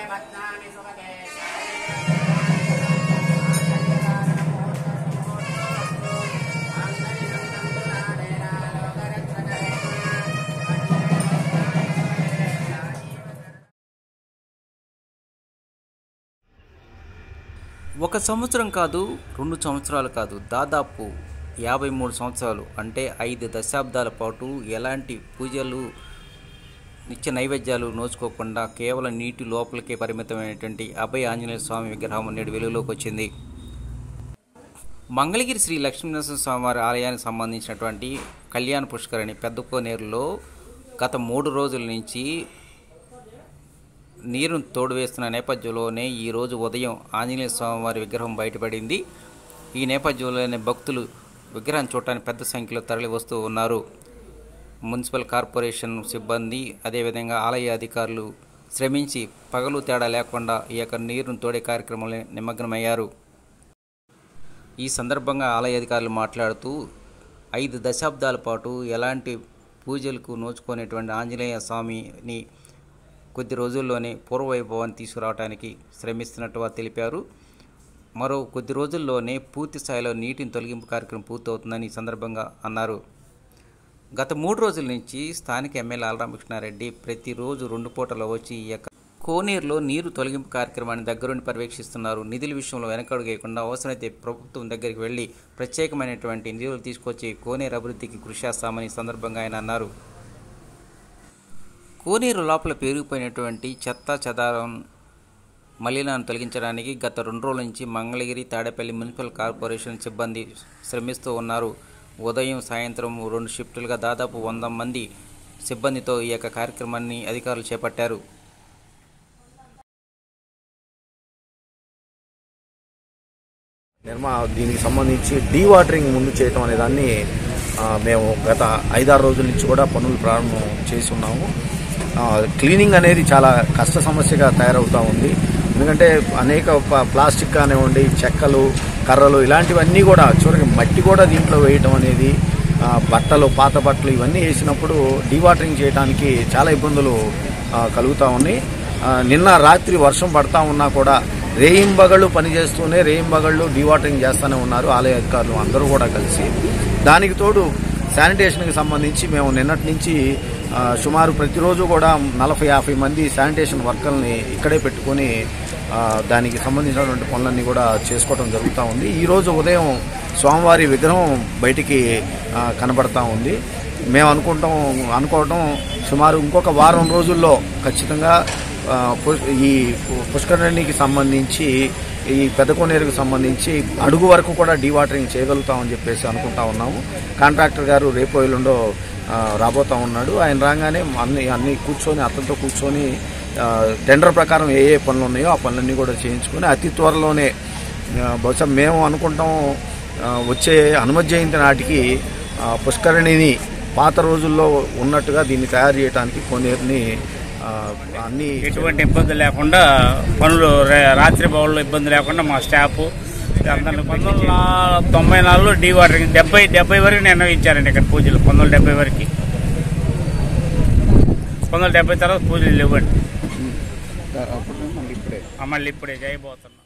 పద్నామి సుగతే ఒక సంవత్సరం కాదు రెండు సంవత్సరాలు కాదు దాదాపు యాభై మూడు సంవత్సరాలు అంటే ఐదు దశాబ్దాల పాటు ఎలాంటి పూజలు నిత్య నైవేద్యాలు నోచుకోకుండా కేవలం నీటి లోపలికే పరిమితమైనటువంటి అభయ ఆంజనేయ స్వామి విగ్రహం నేడు వెలుగులోకి వచ్చింది మంగళగిరి శ్రీ లక్ష్మీనరసింహ స్వామివారి ఆలయానికి సంబంధించినటువంటి కళ్యాణ పుష్కరిణి పెద్ద కోనేరులో గత మూడు రోజుల నుంచి నీరును తోడువేస్తున్న నేపథ్యంలోనే ఈరోజు ఉదయం ఆంజనేయ స్వామివారి విగ్రహం బయటపడింది ఈ నేపథ్యంలోనే భక్తులు విగ్రహం చూడటానికి పెద్ద సంఖ్యలో తరలి వస్తూ ఉన్నారు మున్సిపల్ కార్పొరేషన్ సిబ్బంది అదేవిధంగా ఆలయ అధికారులు శ్రమించి పగలు తేడా లేకుండా ఈ యొక్క నీరును తోడే కార్యక్రమంలో నిమగ్నమయ్యారు ఈ సందర్భంగా ఆలయ అధికారులు మాట్లాడుతూ ఐదు దశాబ్దాల పాటు ఎలాంటి పూజలకు నోచుకునేటువంటి ఆంజనేయ స్వామిని కొద్ది రోజుల్లోనే పూర్వవైభవాన్ని తీసుకురావడానికి శ్రమిస్తున్నట్టు వారు తెలిపారు మరో కొద్ది రోజుల్లోనే పూర్తి స్థాయిలో నీటిని తొలగింపు కార్యక్రమం పూర్తవుతుందని ఈ సందర్భంగా అన్నారు గత మూడు రోజుల నుంచి స్థానిక ఎమ్మెల్యే ఆలరామకృష్ణారెడ్డి ప్రతిరోజు రెండు పూటలు వచ్చి ఈ యొక్క కోనేరులో నీరు తొలగింపు కార్యక్రమాన్ని దగ్గరుండి పర్యవేక్షిస్తున్నారు నిధుల విషయంలో వెనకడుగేయకుండా అవసరమైతే ప్రభుత్వం దగ్గరికి వెళ్లి ప్రత్యేకమైనటువంటి నిధులు తీసుకొచ్చి కోనేరు అభివృద్ధికి కృషి చేస్తామని ఈ సందర్భంగా ఆయన అన్నారు కోనేరు లోపల పేరుకుపోయినటువంటి చెత్త చెదారం మలినాన్ని తొలగించడానికి గత రెండు రోజుల నుంచి మంగళగిరి తాడేపల్లి మున్సిపల్ కార్పొరేషన్ సిబ్బంది శ్రమిస్తూ ఉన్నారు ఉదయం సాయంత్రం రెండు షిఫ్టులుగా దాదాపు వంద మంది సిబ్బందితో ఈ యొక్క కార్యక్రమాన్ని అధికారులు చేపట్టారు నిర్మా దీనికి సంబంధించి డీ వాటరింగ్ ముందు చేయటం అనే దాన్ని ఆ, మేము గత ఐదారు రోజుల నుంచి కూడా పనులు ప్రారంభం చేసి ఉన్నాము ఆ, క్లీనింగ్ అనేది చాలా కష్ట సమస్యగా తయారవుతూ ఉంది ఎందుకంటే అనేక ప- ప్లాస్టిక్ కానివ్వండి చెక్కలు కర్రలు ఇలాంటివన్నీ కూడా చివరికి మట్టి కూడా దీంట్లో వేయటం అనేది ఆ, బట్టలు పాత బట్టలు ఇవన్నీ వేసినప్పుడు డీ వాటరింగ్ చేయడానికి చాలా ఇబ్బందులు ఆ, కలుగుతూ ఉన్నాయి ఆ, నిన్న రాత్రి వర్షం పడతా ఉన్నా కూడా రేయింబగళ్ళు పనిచేస్తూనే రేయింబగళ్ళు డీవాటరింగ్ చేస్తూనే ఉన్నారు ఆలయ అధికారులు అందరూ కూడా కలిసి దానికి తోడు శానిటేషన్కి సంబంధించి మేము నిన్నటి నుంచి ఆ, సుమారు ప్రతిరోజు కూడా నలభై యాభై మంది శానిటేషన్ వర్కర్ని ఇక్కడే పెట్టుకొని ఆ, దానికి సంబంధించినటువంటి పనులన్నీ కూడా చేసుకోవడం జరుగుతూ ఉంది ఈరోజు ఉదయం స్వామివారి విగ్రహం బయటికి ఆ, కనబడతా ఉంది మేము అనుకుంటాం అనుకోవటం సుమారు ఇంకొక వారం రోజుల్లో ఖచ్చితంగా ఆ, పు- ఈ పు- పుష్కరిణికి సంబంధించి ఈ పెద్ద కోనేరుకు సంబంధించి అడుగు వరకు కూడా డీవాటరింగ్ చేయగలుగుతామని చెప్పేసి అనుకుంటా ఉన్నాము కాంట్రాక్టర్ గారు రేపు ఎల్లుండో ఆ, రాబోతా ఉన్నాడు ఆయన రాగానే అన్ని అన్ని కూర్చొని అతనితో కూర్చొని ఆ, టెండర్ ప్రకారం ఏ ఏ పనులు ఉన్నాయో ఆ పనులన్నీ కూడా చేయించుకొని అతి త్వరలోనే ఆ, బహుశా మేము అనుకుంటాం ఆ, వచ్చే హనుమత్ జయంతి నాటికి ఆ, పుష్కరిణిని పాత రోజుల్లో ఉన్నట్టుగా దీన్ని తయారు చేయడానికి కొన్నేరుని ఆ, అన్ని ఎటువంటి ఇబ్బంది లేకుండా పనులు రే- రాత్రి బౌల్లో ఇబ్బంది లేకుండా మా స్టాఫ్ అందరిని పంతొమ్మిది వందల తొంభై నాలుగులో డీ వాటరింగ్ డెబ్బై డెబ్బై వరకు నిర్ణయించారండి ఇక్కడ పూజలు పంతొమ్మిది వందల డెబ్బై వరకు పంతొమ్మిది వందల డెబ్బై తర్వాత పూజలు లేవండి మళ్ళీ ఇప్పుడే జయబోతున్నాం